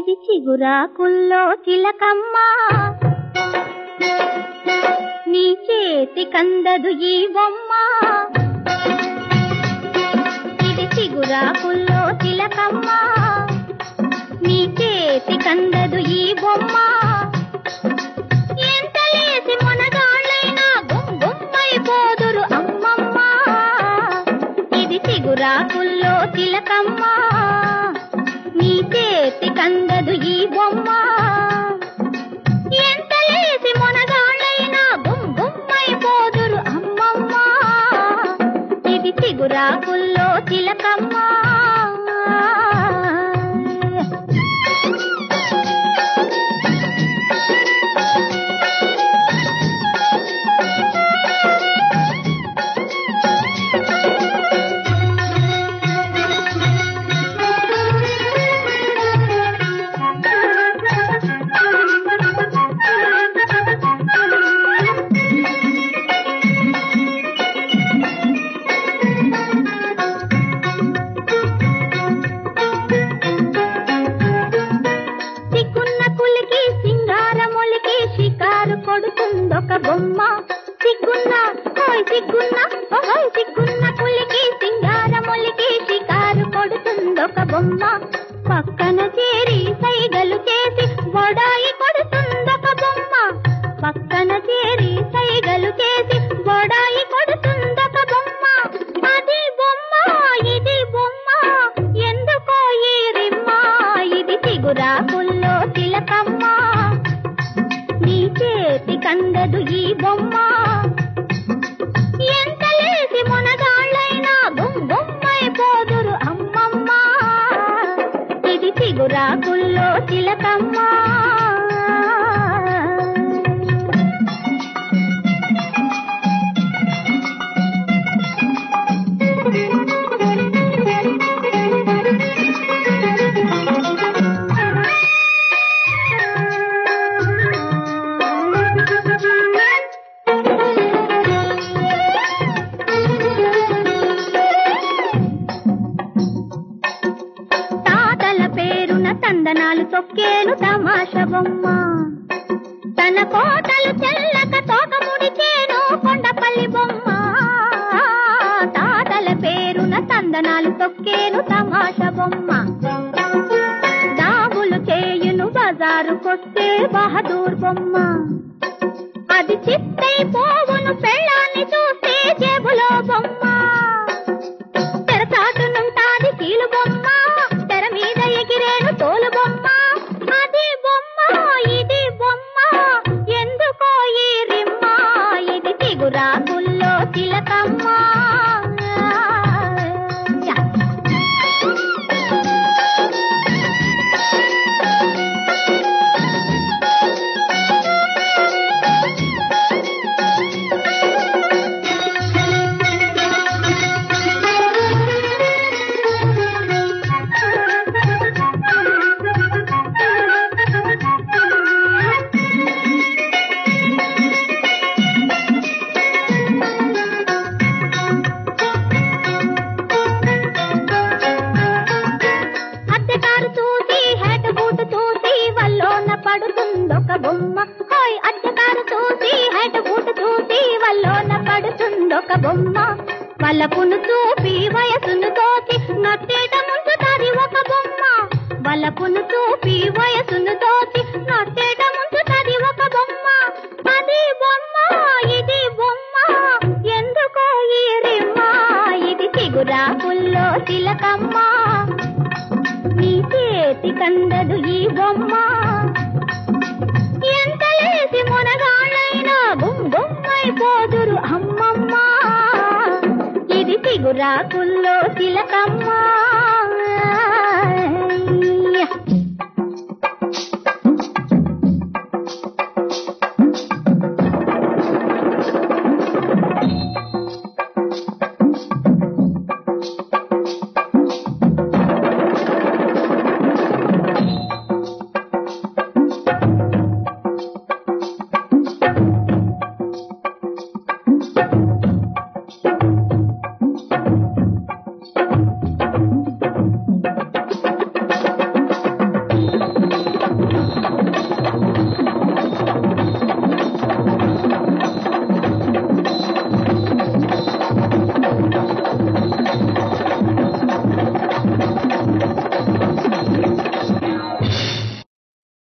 ఇది చిగురాకుల్లో చిలకమ్మ నీ చేతి కందదు ఈ బొమ్మ ఇది చిగురాకుల్లో చిలకమ్మ నీ చేతి కందదు ఈ బొమ్మ ఎంత లేసి మొనగాళ్ళైనా బొమ్ బొమ్మైపోదురు అమ్మమ్మ ఇది చిగురాకుల్లో చిలకమ్మ నీ చేతి కందదు ఈ బొమ్మ ఎంత లేసి మొనగాళ్ళైనా బొమ్ బొమ్మైపోదురు అమ్మమ్మ ఇది చిగురాకుల్లో చిలకమ్మ సిగ్గున్న కులికి సింగారములికి షికారు కొడుతుందొక బొమ్మ సిగ్గున్న హోయ్ సిగ్గున్న ఓహోయ్ సిగ్గున్న కులికి సింగారములికి షికారు కొడుతుందొక బొమ్మ పక్కన చేరి సైగలు చేసి వడాయి కొడుతుందొక బొమ్మ పక్కన చేరి సైగలు చేసి వడాయి కొడుతుందొక బొమ్మ అది బొమ్మ ఇది బొమ్మ ఎందుకో ఈ రిమ్మ ఇది చిగురాకుల్లో తిలకమ్మ నీ చేతి కందదు ఈ బొమ్మ ఎంత లేసి మొనగాళ్ళైనా బొమ్ బొమ్మైపోదురు అమ్మమ్మ ఇది చిగురాకుల్లో తిలకమ్మ తాతల పేరున తందనాలు తొక్కేను తమాష బొమ్మ తన కోటలు చెల్లక తోక ముడిచేను కొండపల్లి బొమ్మ తాతల పేరున తందనాలు తొక్కేను తమాష బొమ్మ దాగులు చేయును బజారుకొస్తే బహదూర్ బొమ్మ అది చిత్తై పోవును పెళ్ళాన్ని చూస్తే జేబులో బొమ్మ తెరచాటునుంటాది కీలు బొమ్మ తెర మీద ఎగిరేను తోలు బొమ్మ అది బొమ్మ ఇది బొమ్మ ఎందుకో ఈ రిమ్మ ఇది చిగురాకుల్లో తిలకమ్మ యా. అత్తగారు చూసి హెడ్ బూట్ చూసి వల్లోన పడుతుందొక బొమ్మ హాయ్ అత్తగారు చూసి హెడ్ బూట్ చూసి వల్లోన పడుతుందొక బొమ్మ వలపును చూపి వయసును తోచి నట్టేట ముంచుతాది ఒక బొమ్మ వలపును చూపి వయసును తోచి నట్టేట ముంచుతాది ఒక బొమ్మ అది బొమ్మ ఇది బొమ్మ ఎందుకో ఈ రిమ్మ ఇది చిగురాకుల్లో తిలకమ్మ నీ చేతి కందదు ఈ బొమ్మ ఎంత లేసి మొనగాళ్ళైనా బొమ్ బొమ్మైపోదురు అమ్మమ్మ ఇది చిగురాకుల్లో తిలకమ్మ